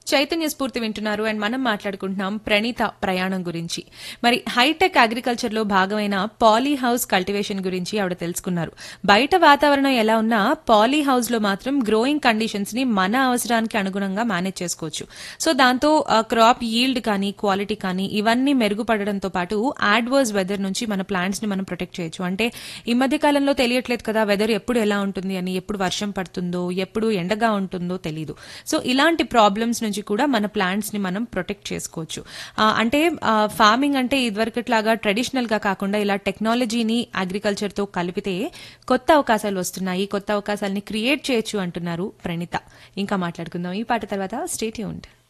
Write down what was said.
చైతన్య స్ఫూర్తి వింటున్నారు అండ్ మనం మాట్లాడుకుంటున్నాం ప్రణీత ప్రయాణం గురించి మరి హైటెక్ అగ్రికల్చర్ లో భాగమైన పాలీ హౌస్ కల్టివేషన్ గురించి ఆవిడ తెలుసుకున్నారు బయట వాతావరణం ఎలా ఉన్నా పాలీ హౌస్ లో మాత్రం గ్రోయింగ్ కండిషన్స్ ని మన అవసరానికి అనుగుణంగా మేనేజ్ చేసుకోవచ్చు సో దాంతో క్రాప్ ఈల్డ్ కానీ క్వాలిటీ కానీ ఇవన్నీ మెరుగుపడడంతో పాటు యాడ్వర్స్ వెదర్ నుంచి మన ప్లాంట్స్ ని మనం ప్రొటెక్ట్ చేయొచ్చు అంటే ఈ మధ్య కాలంలో తెలియట్లేదు కదా వెదర్ ఎప్పుడు ఎలా ఉంటుంది అని ఎప్పుడు వర్షం పడుతుందో ఎప్పుడు ఎండగా ఉంటుందో తెలియదు సో ఇలాంటి ప్రాబ్లమ్స్ నుంచి కూడా మన ప్లాంట్స్ ని మనం ప్రొటెక్ట్ చేసుకోవచ్చు ఆ, అంటే ఫార్మింగ్ అంటే ఇదివరకట్లాగా ట్రెడిషనల్ గా కాకుండా ఇలా టెక్నాలజీని అగ్రికల్చర్ తో కలిపితే కొత్త అవకాశాలు వస్తున్నాయి కొత్త అవకాశాలని క్రియేట్ చేయొచ్చు అంటున్నారు ప్రణిత ఇంకా మాట్లాడుకుందాం ఈ పాట తర్వాత స్టేట్ యూంట్